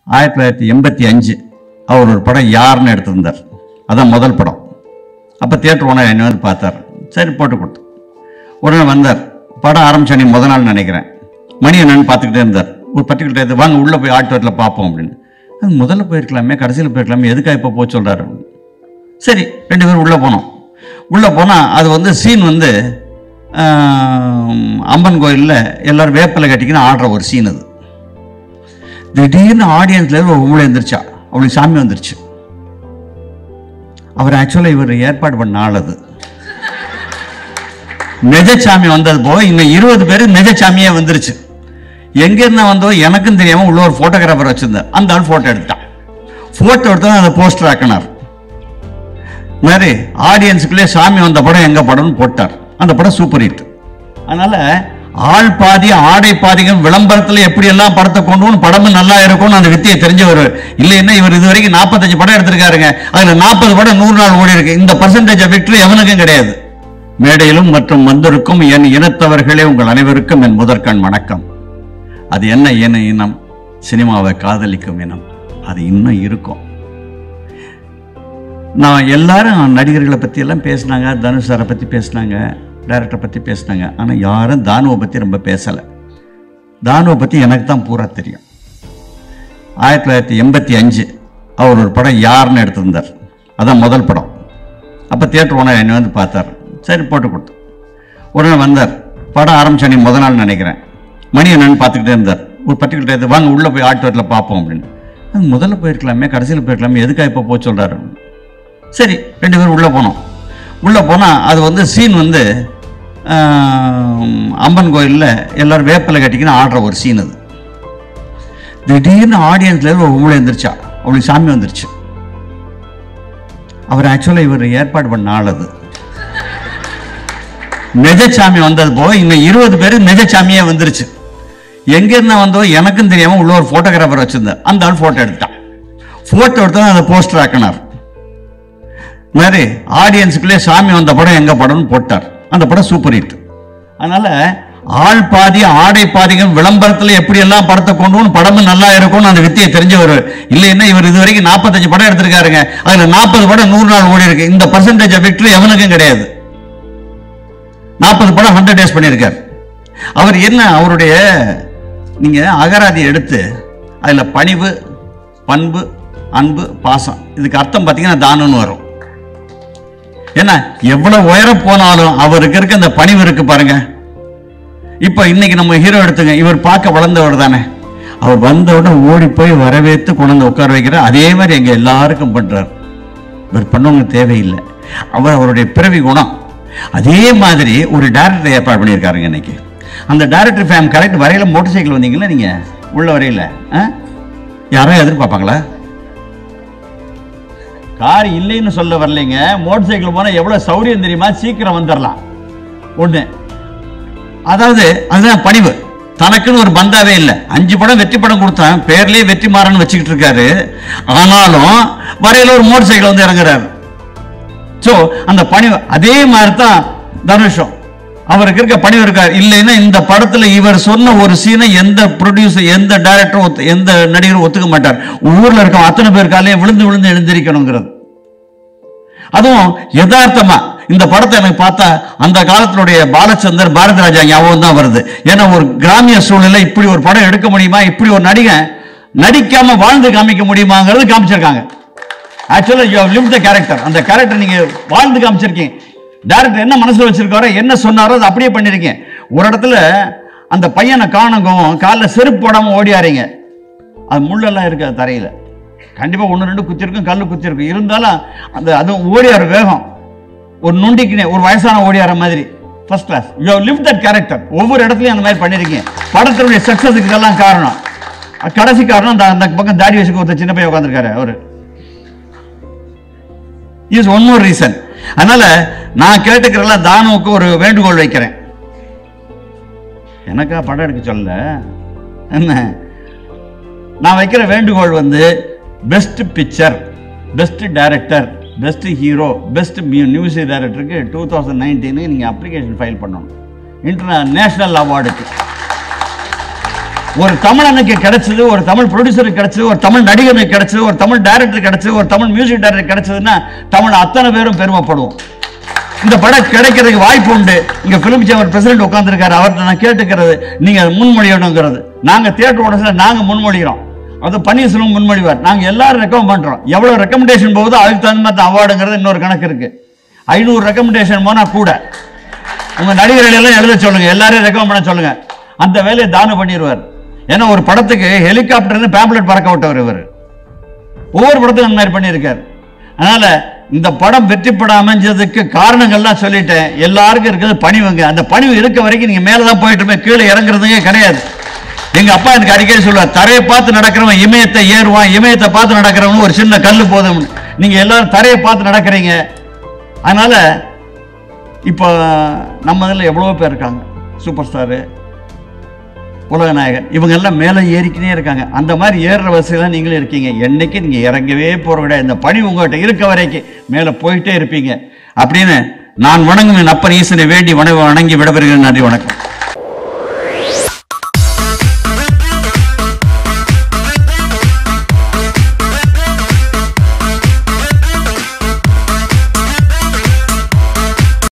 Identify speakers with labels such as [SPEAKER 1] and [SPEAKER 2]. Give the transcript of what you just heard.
[SPEAKER 1] ஆயிரத்தி தொள்ளாயிரத்தி எண்பத்தி அஞ்சு அவர் ஒரு படம் யாருன்னு எடுத்திருந்தார் அதான் முதல் படம் அப்போ தியேட்டர் ஓனர் என்னை வந்து பார்த்தார் சரி போட்டு கொடுத்து உடனே வந்தார் படம் ஆரம்பிச்ச அன்னைக்கு முத நாள் நினைக்கிறேன் மணி என்னன்னு பார்த்துக்கிட்டே இருந்தார் ஒரு பர்டிகுலர் டயத்தை வாங்க உள்ளே போய் ஆட்டோட்டில் பார்ப்போம் அப்படின்னு அது முதல்ல போயிருக்கலாமே கடைசியில் போயிருக்கலாமே எதுக்காக இப்போ போக சொல்கிறாரு சரி ரெண்டு பேரும் உள்ளே போனோம் உள்ளே போனால் அது வந்து சீன் வந்து ஆம், அம்மன் கோயிலில் எல்லாரும் வேப்பிலை கட்டிக்கின்னு ஆடுற ஒரு சீன் அது திடீர்னு ஆடியன்ஸ்ல ஒரு உங்களை எந்திரிச்சா அவளுக்கு சாமி வந்துருச்சு அவர் ஆக்சுவலாக இவர் ஏற்பாடு பண்ண ஆள் அது நெஜச்சாமி வந்தது போக இன்னும் இருபது பேர் நெஜச்சாமியே வந்துருச்சு எங்க இருந்தா வந்தோ எனக்கும் தெரியாம உள்ள ஒரு போட்டோகிராஃபர் வச்சிருந்தேன் அந்த ஆள் போட்டோ எடுத்தான் போட்டோ எடுத்தா அதை போஸ்டர் ஆக்கினார் மாதிரி ஆடியன்ஸுக்குள்ளே சாமி வந்த படம் எங்க படம்னு போட்டார் அந்த படம் சூப்பர் ஹிட் அதனால ஆள் பாதி ஆடை பாதிகம் விளம்பரத்துல எப்படி எல்லாம் படத்தை கொண்டு வந்து படமும் நல்லா இருக்கும்னு அந்த வித்தியை தெரிஞ்சவர் இல்லைன்னா இவர் இது வரைக்கும் நாற்பத்தஞ்சு படம் எடுத்திருக்காருங்க அதுல நாற்பது படம் நூறு நாள் ஓடி இருக்கு இந்த பர்சன்டேஜ் விக்டரி எவனுக்கும் கிடையாது மேடையிலும் மற்றும் வந்திருக்கும் என் இனத்தவர்களே உங்கள் அனைவருக்கும் என் முதற்கண் வணக்கம் அது என்ன இன இனம் சினிமாவை காதலிக்கும் இனம் அது இன்னும் இருக்கும் நான் எல்லாரும் நடிகர்களை பற்றி எல்லாம் பேசினாங்க தனுஷ் சாரை பற்றி பேசினாங்க டைரக்டரை பற்றி பேசினாங்க ஆனால் யாரும் தானுவை பற்றி ரொம்ப பேசலை தானுவை பற்றி எனக்கு தான் பூரா தெரியும் ஆயிரத்தி தொள்ளாயிரத்தி எண்பத்தி அஞ்சு அவர் ஒரு படம் யாருன்னு எடுத்திருந்தார் அதான் முதல் படம் அப்போ தியேட்டர் ஓனர் என்னை வந்து பார்த்தார் சரி போட்டு கொடுத்து உடனே வந்தார் படம் ஆரம்பிச்ச அன்னைக்கு முத நாள் நினைக்கிறேன் மணி என்னன்னு பார்த்துக்கிட்டே இருந்தார் ஒரு பர்டிகுலர் டயத்தை வாங்க உள்ளே போய் ஆட்டோட்டில் பார்ப்போம் அப்படின்னு அது முதல்ல போயிருக்கலாமே கடைசியில் போயிருக்கலாமே எதுக்காக இப்போ போக சொல்கிறாரு சரி ரெண்டு பேரும் உள்ளே போனோம் உள்ளே போனால் அது வந்து சீன் வந்து ஆம், அம்மன் கோயிலில் எல்லாரும் வேப்பிலை கட்டிக்கின்னு ஆடுற ஒரு சீன் அது திடீர்னு ஆடியன்ஸ்ல ஒரு உங்களை எந்திரிச்சா அவளுக்கு சாமி வந்துருச்சு அவர் ஆக்சுவலாக இவர் ஏற்பாடு பண்ண ஆள் அது நெஜச்சாமி வந்தது போக இன்னும் இருபது பேர் நெஜச்சாமியே வந்துருச்சு எங்க இருந்தா வந்தோ எனக்கும் தெரியாம உள்ள ஒரு போட்டோகிராஃபர் வச்சிருந்தார் அந்த ஆள் போட்டோ எடுத்தான் போட்டோ எடுத்தா அதை போஸ்டர் ஆக்கினார் மாதிரி ஆடியன்ஸுக்குள்ளே சாமி வந்த படம் எங்க படம்னு போட்டார் அந்த படம் சூப்பர் ஹிட் அதனால ஆள் பாதி ஆடை பாதிகம் விளம்பரத்துல எப்படி எல்லாம் படத்தை கொண்டு வந்து படமும் நல்லா இருக்கும்னு அந்த வித்தியை தெரிஞ்சவர் இல்லைன்னா இவர் இது வரைக்கும் நாற்பத்தஞ்சு படம் எடுத்திருக்காருங்க அதுல நாற்பது படம் நூறு நாள் ஓடி இருக்கு இந்த பர்சன்டேஜ் விக்டரி எவனுக்கும் கிடையாது நாற்பது படம் ஹண்ட்ரட் டேஸ் பண்ணியிருக்கார் அவர் என்ன அவருடைய நீங்க அகராதி எடுத்து அதுல பணிவு பண்பு அன்பு பாசம் இதுக்கு அர்த்தம் பார்த்தீங்கன்னா தானம்னு வரும் ஏன்னா எவ்வளவு உயரம் போனாலும் அவருக்கு இருக்க அந்த பணிவு இருக்கு பாருங்க இப்ப இன்னைக்கு நம்ம ஹீரோ எடுத்துங்க இவர் பார்க்க வளர்ந்தவர் தானே அவர் வந்த உடனே ஓடி போய் வரவேற்று கொண்டு வந்து உட்கார வைக்கிறார் அதே மாதிரி எங்க எல்லாருக்கும் பண்றார் இவர் பண்ணவங்க தேவையில்லை அவர் அவருடைய பிறவி குணம் அதே மாதிரி ஒரு டைரக்டர் ஏற்பாடு பண்ணியிருக்காருங்க இன்னைக்கு அந்த டைரக்டர் ஃபேம் கரெக்ட் வரையில மோட்டார் சைக்கிள் வந்தீங்களா நீங்க உள்ள வரையில ஆ? யாரோ எதிர்பார்ப்பாங்களா கார் இல்லைன்னு சொல்ல வரலைங்க மோட்டார் சைக்கிள் போனா எவ்வளவு சௌரியம் தெரியுமா சீக்கிரம் வந்துடலாம் ஒண்ணு அதாவது அதுதான் பணிவு தனக்குன்னு ஒரு பந்தாவே இல்லை அஞ்சு படம் வெற்றி படம் கொடுத்தான் பேர்லயே வெற்றி மாறன் வச்சுக்கிட்டு இருக்காரு ஆனாலும் வரையில ஒரு மோட்டார் சைக்கிள் வந்து இறங்குறாரு ஸோ அந்த பணிவு அதே மாதிரி தான் தனுஷம் அவருக்கு இருக்க பணிவு இருக்கார் இல்லைன்னா இந்த படத்துல இவர் சொன்ன ஒரு சீனை எந்த ப்ரொடியூசர் எந்த டைரக்டரும் எந்த நடிகரும் ஒத்துக்க மாட்டார் ஊர்ல இருக்க அத்தனை பேர் காலையும் விழுந்து விழுந்து எழுந்திருக்கணுங்கிறது அதுவும் யதார்த்தமா இந்த படத்தை எனக்கு பார்த்தா அந்த காலத்தினுடைய பாலச்சந்தர் பாரதி ராஜா ஞாபகம் தான் வருது ஏன்னா ஒரு கிராமிய சூழ்நிலை இப்படி ஒரு படம் எடுக்க முடியுமா இப்படி ஒரு நடிகன் நடிக்காம வாழ்ந்து காமிக்க முடியுமாங்கிறது காமிச்சிருக்காங்க ஆக்சுவலா யூ லிவ் த கேரக்டர் அந்த கேரக்டர் நீங்க வாழ்ந்து காமிச்சிருக்கீங்க டேரக்டர் என்ன மனசுல வச்சிருக்காரோ என்ன சொன்னாரோ அதை அப்படியே பண்ணிருக்கீங்க ஒரு இடத்துல அந்த பையனை காணுங்கவும் காலில் செருப்பு போடாம ஓடியாரீங்க அது முள்ளெல்லாம் இருக்காது தரையில கண்டிப்பா ஒன்று ரெண்டு குத்திருக்கும் கல்லு குத்திருக்கும் இருந்தாலும் அந்த அதுவும் ஓடியார வேகம் ஒரு நொண்டிக்கினே ஒரு வயசான ஓடியார மாதிரி first class you live that character ஒவ்வொரு இடத்துலையும் அந்த மாதிரி பண்ணிருக்கீங்க படத்தினுடைய சக்சஸுக்கு இதெல்லாம் காரணம் கடைசி காரணம் அந்த அந்த பக்கம் தாடி வச்சுக்க ஒருத்தர் சின்ன பையன் உட்காந்துருக்காரு அவரு இஸ் ஒன் மோர் ரீசன் அதனால நான் கேட்டுக்கிறல தானுவுக்கு ஒரு வேண்டுகோள் வைக்கிறேன் எனக்கா படம் எடுக்க சொல்ல என்ன நான் வைக்கிற வேண்டுகோள் வந்து best picture best director best hero best music டைரக்டருக்கு டூ தௌசண்ட் நைன்டீனு நீங்கள் அப்ளிகேஷன் ஃபைல் பண்ணணும் இன்டர்நே நேஷனல் அவார்டுக்கு ஒரு தமிழனுக்கு கிடைச்சது ஒரு தமிழ் ப்ரொடியூசருக்கு கிடைச்சது ஒரு தமிழ் நடிகனுக்கு கிடைச்சது ஒரு தமிழ் டைரக்டர் கிடைச்சது ஒரு தமிழ் மியூசிக் டைரக்டர் கிடைச்சதுன்னா தமிழ் அத்தனை பேரும் பெருமைப்படுவோம் இந்த படம் கிடைக்கிறதுக்கு வாய்ப்பு உண்டு இங்க பிலிம் சேம்பர் பிரசிடென்ட் உட்காந்துருக்காரு அவர்கிட்ட நான் கேட்டுக்கிறது நீங்க முன்மொழியணுங்கிறது நாங்க தியேட்டர் உடனே நாங்க முன்மொழிகிறோம் அது பன்னீர்செல்வம் முன்மொழிவார் நாங்க எல்லாரும் ரெக்கமெண்ட் பண்றோம் எவ்வளவு ரெக்கமெண்டேஷன் போகுதோ அதுக்கு தகுந்த மாதிரி அவார்டுங்கிறது இன்னொரு கணக்கு இருக்கு ஐநூறு ரெக்கமெண்டேஷன் போனா கூட உங்க நடிகர்கள் எல்லாம் எழுத சொல்லுங்க எல்லாரையும் ரெக்கமெண்ட் பண்ண சொல்லுங்க அந்த வேலையை தானம் பண்ணிடுவார் ஏன்னா ஒரு படத்துக்கு ஹெலிகாப்டர்னு பேம்ப்ளெட் பறக்க விட்டவர் இவர் ஒவ்வொரு படத்துக்கும் அந்த மாதிரி பண்ணியிருக்காரு அதனால இந்த படம் வெற்றி படம் அமைஞ்சதுக்கு காரணங்கள்லாம் சொல்லிட்டேன் எல்லாருக்கும் இருக்கிறது பணிவுங்க அந்த பணிவு இருக்க வரைக்கும் நீங்க மேல தான் போயிட்டு இருப்பேன் கீழே இறங்குறதுங்கே கிடையாது எங்க அப்பா எனக்கு அடிக்கடி சொல்லுவார் தரையை பார்த்து நடக்கிறவன் இமயத்தை ஏறுவான் இமயத்தை பார்த்து நடக்கிறவன் ஒரு சின்ன கல்லு போதும் நீங்க எல்லாரும் தரையை பார்த்து நடக்கிறீங்க அதனால இப்போ நம்ம இதில் எவ்வளவோ பேர் இருக்காங்க சூப்பர் ஸ்டாரு உலகநாயகன் இவங்க எல்லாம் மேலே ஏறிக்கினே இருக்காங்க அந்த மாதிரி ஏறுற வசதியில் தான் நீங்களும் இருக்கீங்க என்னைக்கு நீங்கள் இறங்கவே போகிற கிடையாது இந்த பணி உங்கள்கிட்ட இருக்க வரைக்கும் மேலே போயிட்டே இருப்பீங்க அப்படின்னு நான் வணங்கும் என் அப்பன் ஈசனை வேண்டி வண வணங்கி விடைபெறுகிறேன் நன்றி வணக்கம்